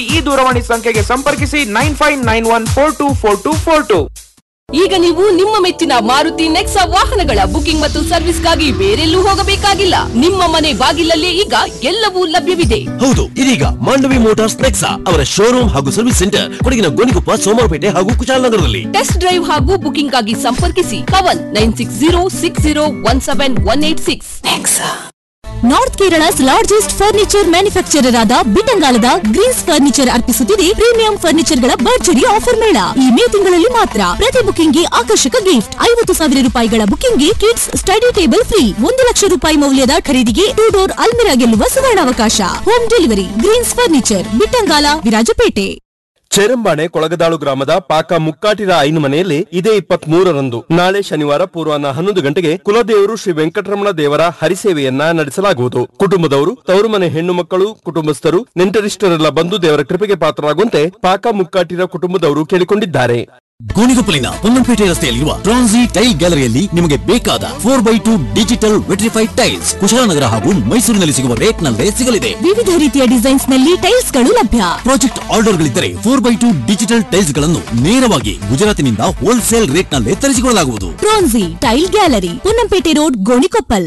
ಈ ದೂರವಾಣಿ ಸಂಖ್ಯೆಗೆ ಸಂಪರ್ಕಿಸಿ nine five nine one four two four two four two ಈಗ ನೀವು ನಿಮ್ಮ ಮೆಚ್ಚಿನ ಮಾರುತಿ ನೆಕ್ಸಾ ವಾಹನಗಳ ಬುಕಿಂಗ್ ಮತ್ತು ಸರ್ವಿಸ್ಗಾಗಿ ಬೇರೆಲ್ಲೂ ಹೋಗಬೇಕಾಗಿಲ್ಲ ನಿಮ್ಮ ಮನೆ ಬಾಗಿಲಲ್ಲೇ ಈಗ ಎಲ್ಲವೂ ಲಭ್ಯವಿದೆ ಹೌದು ಇದೀಗ ಮಾಂಡವಿ ಮೋಟಾರ್ಸ್ ನೆಕ್ಸಾ ಅವರ ಶೋರೂಮ್ ಹಾಗೂ ಸರ್ವಿಸ್ ಸೆಂಟರ್ ಕೊಡಗಿನ ಗೋಣಿಕೊಪ್ಪ ಸೋಮವಾರಪೇಟೆ ಹಾಗೂ ಕುಶಾಲನಗರದಲ್ಲಿ ಟೆಸ್ಟ್ ಡ್ರೈವ್ ಹಾಗೂ ಬುಕಿಂಗ್ ಆಗಿ ಸಂಪರ್ಕಿಸಿ Pavan nine six zero six zero one seven one eight six north Kerala's largest furniture manufacturer ಆದ ಬಿಟ್ಟಂಗಾಲದ ಗ್ರೀನ್ಸ್ ಫರ್ನಿಚರ್ ಅರ್ಪಿಸುತ್ತಿದೆ ಪ್ರೀಮಿಯಂ ಫರ್ನಿಚರ್ ಗಳ ಭರ್ಜರಿ ಆಫರ್ ಮೇಳ ಈ ಮೇ ತಿಂಗಳಲ್ಲಿ ಮಾತ್ರ ಪ್ರತಿ ಬುಕಿಂಗ್ಗೆ ಆಕರ್ಷಕ ಗಿಫ್ಟ್ ಐವತ್ತು ಸಾವಿರ ರೂಪಾಯಿಗಳ ಬುಕಿಂಗ್ಗೆ ಕಿಡ್ಸ್ ಸ್ಟಡಿ ಟೇಬಲ್ ಫ್ರೀ ಒಂದು ಲಕ್ಷ ರೂಪಾಯಿ ಮೌಲ್ಯದ ಖರೀದಿಗೆ ಟೂ ಡೋರ್ ಅಲ್ಮಿರಾ ಗೆಲ್ಲುವ ಸುವರ್ಣಾವಕಾಶ home delivery greens furniture Bittangala Virajpet Cherambane Kolagadalu ಗ್ರಾಮದ ಪಾಕ ಮುಕ್ಕಾಟಿರ ಐನು ಮನೆಯಲ್ಲಿ ಇದೇ ಇಪ್ಪತ್ತ್ ಮೂರರಂದು ನಾಳೆ ಶನಿವಾರ ಪೂರ್ವಾಹ್ನ ಹನ್ನೊಂದು ಗಂಟೆಗೆ ಕುಲದೇವರು ಶ್ರೀ ವೆಂಕಟರಮಣ ದೇವರ ಹರಿಸೇವೆಯನ್ನ ನಡೆಸಲಾಗುವುದು ಕುಟುಂಬದವರು ತವರು ಮನೆ ಹೆಣ್ಣು ಮಕ್ಕಳು ಕುಟುಂಬಸ್ಥರು ನೆಂಟರಿಷ್ಟರೆಲ್ಲ ಬಂದು ದೇವರ ಕೃಪೆಗೆ ಪಾತ್ರರಾಗುವಂತೆ ಪಾಕ ಮುಕ್ಕಾಟಿರ ಕುಟುಂಬದವರು ಕೇಳಿಕೊಂಡಿದ್ದಾರೆ ಗೋಣಿಕೊಪ್ಪಲಿನ ಪೊನ್ನಂಪೇಟೆ ರಸ್ತೆಯಲ್ಲಿರುವ ಟ್ರಾನ್ಸಿ ಟೈಲ್ ಗ್ಯಾಲರಿಯಲ್ಲಿ ನಿಮಗೆ ಬೇಕಾದ four by two digital vitrified tiles Kushalnagar ಹಾಗೂ ಮೈಸೂರಿನಲ್ಲಿ ಸಿಗುವ ರೇಟ್ ನಲ್ಲೇ ಸಿಗಲಿದೆ ವಿವಿಧ ರೀತಿಯ ಡಿಸೈನ್ಸ್ ನಲ್ಲಿ ಟೈಲ್ಸ್ ಗಳು ಲಭ್ಯ ಪ್ರಾಜೆಕ್ಟ್ ಆರ್ಡರ್ಗಳಿದ್ದರೆ four by two digital tiles ಗಳನ್ನು ನೇರವಾಗಿ ಗುಜರಾತಿನಿಂದ ಹೋಲ್ಸೇಲ್ ರೇಟ್ ನಲ್ಲೇ ತರಿಸಿಕೊಳ್ಳಲಾಗುವುದು ಟ್ರಾನ್ಸಿ tile gallery Ponnampet road Gonikoppal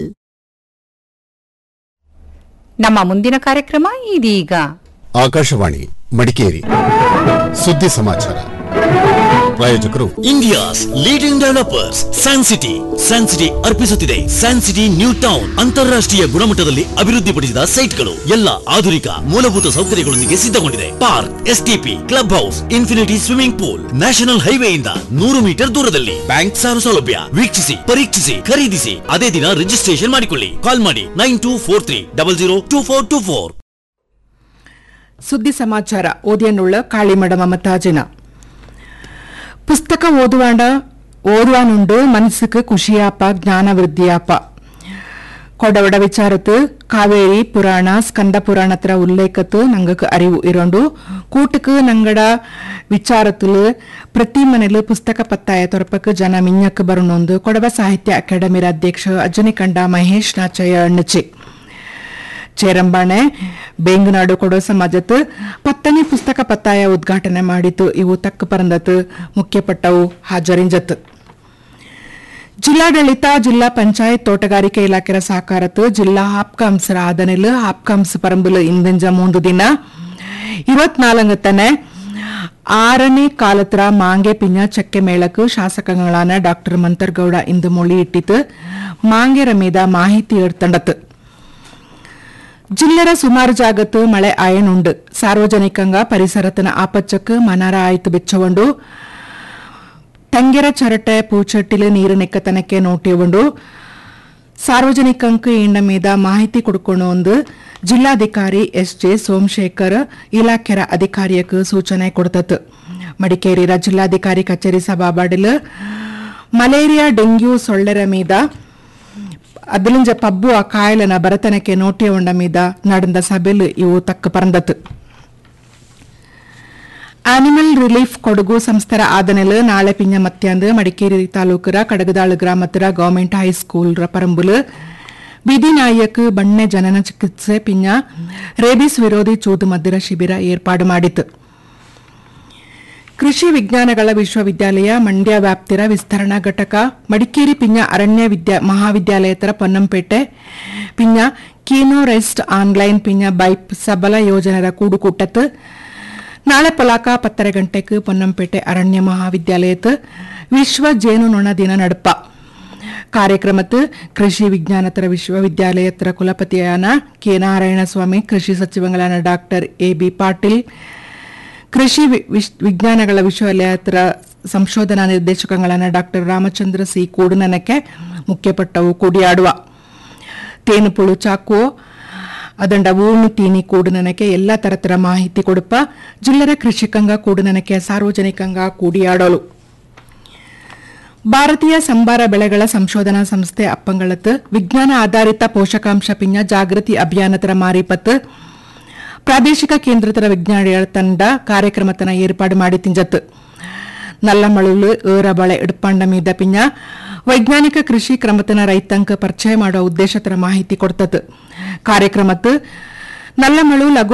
ನಮ್ಮ ಮುಂದಿನ ಕಾರ್ಯಕ್ರಮ ಇದೀಗ ಆಕಾಶವಾಣಿ ಮಡಿಕೇರಿ ಸುದ್ದಿ ಸಮಾಚಾರ ಪ್ರಾಯೋಜಕರು India's leading developers San City San City ಅರ್ಪಿಸುತ್ತಿದೆ ಸ್ಯಾನ್ ಸಿಟಿ ನ್ಯೂ ಟೌನ್ ಅಂತಾರಾಷ್ಟ್ರೀಯ ಗುಣಮಟ್ಟದಲ್ಲಿ ಅಭಿವೃದ್ಧಿಪಡಿಸಿದ ಸೈಟ್ಗಳು ಎಲ್ಲ ಆಧುನಿಕ ಮೂಲಭೂತ ಸೌಕರ್ಯಗಳೊಂದಿಗೆ ಸಿದ್ಧಗೊಂಡಿದೆ park STP club house infinity swimming pool national ಹೈವೇಯಿಂದ ನೂರು ಮೀಟರ್ ದೂರದಲ್ಲಿ ಬ್ಯಾಂಕ್ ಸಾಲ ಸೌಲಭ್ಯ ವೀಕ್ಷಿಸಿ ಪರೀಕ್ಷಿಸಿ ಖರೀದಿಸಿ ಅದೇ ದಿನ ರಿಜಿಸ್ಟ್ರೇಷನ್ ಮಾಡಿಕೊಳ್ಳಿ ಕಾಲ್ ಮಾಡಿ nine two four three double zero two four two four ಸುದ್ದಿ ಸಮಾಚಾರ ಓದಿಯನ್ನುಳ್ಳ ಕಾಳಿಮಡ ಮಮತಾಜಿನ ಪುಸ್ತಕ ಓದುವಾಂಡ ಓದುವಾನುಂಡು ಮನಸ್ಸುக்கு ಖುಷಿಯಾಪ ಜ್ಞಾನ ವೃದ್ಧಿಯಾಪ ಕೊಡವಡ ವಿಚಾರத்து ಕಾವೇರಿ ಪುರಾಣ ಸ್ಕಂದ ಪುರಾಣತ್ರ ಉಲ್ಲೇಖத்து ನಂಗக்கு அறிவு இரண்டு கூட்டுக்கு நங்கட ವಿಚಾರத்துல ಪ್ರತಿ ಮನೆಲು ಪುಸ್ತಕ ಪತ್ತಾಯ ತೊರಪಕ್ಕೆ ಜನ ಮಿಂಜಕ್ಕೆ ಬರುಣೊಂದು ಕೊಡವ ಸಾಹಿತ್ಯ ಅಕಾಡೆಮಿರ ಅಧ್ಯಕ್ಷ ಅಜ್ಜನಿಕಂಡ ಮಹೇಶ್ ನಾಚಯ್ಯ ಅಣ್ಣಚಿ ಚೇರಂಬಾಣೆ ಬೇಂಗನಾಡು ಕೊಡೋ ಸಮಾಜತ್ ಪತ್ತನೇ ಪುಸ್ತಕ ಪತ್ತಾಯ ಉದ್ಘಾಟನೆ ಮಾಡಿತು ಇವು ತಕ್ಕ ಪರಂದತ್ ಮುಖ್ಯಪಟ್ಟವು ಹಾಜರಿಂಜತ್ ಜಿಲ್ಲಾಡಳಿತ ಜಿಲ್ಲಾ ಪಂಚಾಯತ್ ತೋಟಗಾರಿಕೆ ಇಲಾಖೆಯ ಸಹಕಾರತ್ ಜಿಲ್ಲಾ ಹಾಪ್ಕಾಂಸರ ಆದನೆಲ್ ಹಾಪ್ಕಾಂಸ್ ಪರಂಬುಲು ಇಂದೆಂಜ ಮೂಂದು ದಿನ ഇരുപത്തിനാലംഗത്തന്നെ ആറನೇ ಕಾಲತ್ರ ಮಾಂಗೆ ಪಿಂಜ ಚಕ್ಕೆ ಮೇಳಕ್ಕೆ ಶಾಸಕಗಳಾನ ಡಾಕ್ಟರ್ ಮಂತರ್ಗೌಡ ಇಂದು ಮொழி ಇಟ್ಟಿತು ಮಾಂಗೆರ ಮೀದ ಮಾಹಿತಿ ಎಡ್ತಂಡತ್ ಜಿಲ್ಲೆರ ಸುಮಾರು ಜಾಗತ್ತು ಮಳೆ ಆಯನುಂಡು ಸಾರ್ವಜನಿಕಂಗ ಪರಿಸರತನ ಆಪಚ್ಚಕ್ಕೆ ಮನಾರ ಆಯ್ತು ಬೆಚ್ಚಗೊಂಡು ತಂಗೆರ ಚರಟೆ ಪೂಚಟ್ಟಿಲು ನೀರು ನೆಕ್ಕತನಕ್ಕೆ ನೋಟಿಯೊಂಡು ಸಾರ್ವಜನಿಕಂಕ ಇಂಡ ಮೀದ ಮಾಹಿತಿ ಕೊಡ್ಕೊಂಡು ಒಂದು ಜಿಲ್ಲಾಧಿಕಾರಿ ಎಸ್ ಜೆ ಸೋಮಶೇಖರ್ ಇಲಾಖೆರ ಅಧಿಕಾರಿಯಕ್ಕೆ ಸೂಚನೆ ಕೊಡ್ತತ್ ಮಡಿಕೇರಿರ ಜಿಲ್ಲಾಧಿಕಾರಿ ಕಚೇರಿ ಸಭಾಬಾಡಿಲು ಮಲೇರಿಯಾ ಡೆಂಗ್ಯೂ ಸೊಳ್ಳೆರ ಮೀದ അതിലിഞ്ച പബ്ബു ആ കായലന ഭരതനಕ್ಕೆ ನೋಟಿಯ ಉಂಡ ಮೀದ ನಡೆದ ಸಭೆಲು ಇವು ತಕ್ಕ ಪರಂದತ್ ಆನಿಮಲ್ ರಿಲೀಫ್ ಕೊಡಗು ಸಂಸ್ಥರ ಆದನೆಲು ನಾಳೆ ಪಿಂಜ ಮತ್ಯಾಂದು ಮಡಿಕೇರಿ ತಾಲೂಕರ ಕಡಗದಾಳು ಗ್ರಾಮತರ ಗವರ್ಮೆಂಟ್ ಹೈಸ್ಕೂಲ್ ರ ಪರಂಬುಲು ಬೀದಿ ನಾಯಕ್ ಬಣ್ಣೆ ಜನನ ಚಿಕಿತ್ಸೆ ಪಿಂಜ ರೇಬಿಸ್ ವಿರೋಧಿ ಚೂದು ಮದ್ದಿರ ಶಿಬಿರ ಏರ್ಪಾಡು ಮಾಡಿತು ಕೃಷಿ ವಿಜ್ಞಾನಗಳ ವಿಶ್ವವಿದ್ಯಾಲಯ ಮಂಡ್ಯ ವ್ಯಾಪ್ತಿರ ವಿಸ್ತರಣಾ ಘಟಕ ಮಡಿಕೇರಿ ಪಿಂಜ ಅರಣ್ಯ ವಿದ್ಯಾ ಮಹಾವಿದ್ಯಾಲಯತರ ಪೊನ್ನಂಪೇಟೆ ಪಿಂಜ ಕೀನೋ ರೆಸ್ಟ್ ಆನ್ಲೈನ್ ಪಿಂಜ ಬೈಪ್ ಸಬಲ ಯೋಜನೆರ ಕೂಡುಕೂಟത്ത് ನಾಳೆ ಪೊಲಾಕ ಪತ್ತರ ಗಂಟೆಗೆ ಪೊನ್ನಂಪೇಟೆ ಅರಣ್ಯ ಮಹಾವಿದ್ಯಾಲಯത്ത് ವಿಶ್ವ ಜೇನುನೊಣ ದಿನ ನಡಪ ಕಾರ್ಯಕ್ರಮത്ത് ಕೃಷಿ ವಿಜ್ಞಾನತರ ವಿಶ್ವವಿದ್ಯಾಲಯತರ ಕುಲಪತಿಯಾನ ಕೆ ನಾರಾಯಣಸ್ವಾಮಿ ಕೃಷಿ ಸಚಿವಗಳಾன ಡಾಕ್ಟರ್ ಎ ಬಿ ಪಾಟೀಲ್ ಕೃಷಿ ವಿ- ವಿಶ್- ವಿಜ್ಞಾನಗಳ ವಿಶ್ವವಿದ್ಯಾಲಯತರ ಸಂಶೋಧನಾ ನಿರ್ದೇಶಕಗಳಾன ಡಾಕ್ಟರ್ ರಾಮಚಂದ್ರ ಸಿ ಕೂಡುನನಕ್ಕೆ ಮುಖ್ಯಪಟ್ಟವು ಕೂಡಿಯಾಡುವ ತೇನುಪುಳು ಚಾಕು ಅದಂಡ ಊಣು ತೀನಿ ಕೂಡುನನಕ್ಕೆ ಎಲ್ಲ ತರತರ ಮಾಹಿತಿ ಕೊಡುಪ ಜಿಲ್ಲರ ಕೃಷಿಕಂಗ ಕೂಡುನನಕ್ಕೆ ಸಾರ್ವಜನಿಕಂಗ ಕೂಡಿಯಾಡಲು ಭಾರತೀಯ ಸಂಬಾರ ಬೆಳೆಗಳ ಸಂಶೋಧನಾ ಸಂಸ್ಥೆ ಅಪ್ಪಂಗಳತ್ತು ವಿಜ್ಞಾನ ಆಧಾರಿತ ಪೋಷಕಾಂಶ ಪಿಂಜ ಜಾಗೃತಿ ಅಭಿಯಾನತರ ಮಾರಿಪತ್ತು ಪ್ರಾದೇಶಿಕ ಕೇಂದ್ರತರ ವಿಜ್ಞಾನಿಗಳ ತಂಡ ಕಾರ್ಯಕ್ರಮತನ ಏರ್ಪಾಡು ಮಾಡಿ ತಿಂಜತ್ತು ನಲ್ಲಮಳುಲು ಏರಬಳೆ ಇಡ್ಪಂಡ ಮೀದ ಪಿಂಜ ವೈಜ್ಞಾನಿಕ ಕೃಷಿ ಕ್ರಮತನ ರೈತಾಂಕ ಪರಿಚಯ ಮಾಡುವ ಉದ್ದೇಶತರ ಮಾಹಿತಿ ಕೊಡ್ತತ್ತು ಕಾರ್ಯಕ್ರಮತ್ತು ನಲ್ಲಮಳು ಲಘು